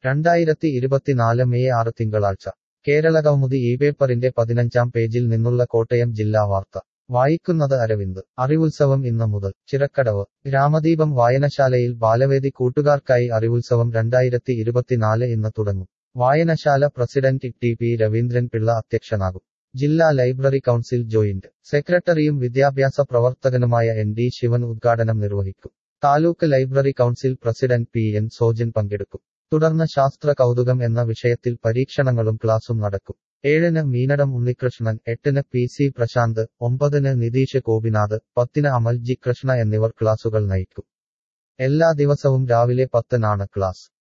രണ്ടായിരത്തി ഇരുപത്തിനാല് മെയ് ആറ് തിങ്കളാഴ്ച കേരള കൗമുദി ഈ പേപ്പറിന്റെ പതിനഞ്ചാം പേജിൽ നിന്നുള്ള കോട്ടയം ജില്ലാ വാർത്ത വായിക്കുന്നത് അരവിന്ദ് അറിവുത്സവം ഇന്ന് മുതൽ ചിറക്കടവ് ഗ്രാമദീപം വായനശാലയിൽ ബാലവേദി കൂട്ടുകാർക്കായി അറിവുത്സവം രണ്ടായിരത്തി ഇരുപത്തിനാല് ഇന്ന് തുടങ്ങും വായനശാല president T P Raveendran Pillai അധ്യക്ഷനാകും ജില്ലാ ലൈബ്രറി കൗൺസിൽ ജോയിന്റ് സെക്രട്ടറിയും വിദ്യാഭ്യാസ പ്രവർത്തകനുമായ എൻ ഡി ശിവൻ ഉദ്ഘാടനം നിർവഹിക്കും taluk library council president P N Sojan പങ്കെടുക്കും തുടർന്ന് ശാസ്ത്ര കൗതുകം എന്ന വിഷയത്തിൽ പരീക്ഷണങ്ങളും ക്ലാസും നടക്കും ഏഴിന് മീനടം ഉണ്ണികൃഷ്ണൻ എട്ടിന് പി സി പ്രശാന്ത് ഒമ്പതിന് നിതീഷ് ഗോപിനാഥ് പത്തിന് അമൽ ജി കൃഷ്ണ എന്നിവർ ക്ലാസുകൾ നയിക്കും എല്ലാ ദിവസവും രാവിലെ പത്തിനാണ് ക്ലാസ്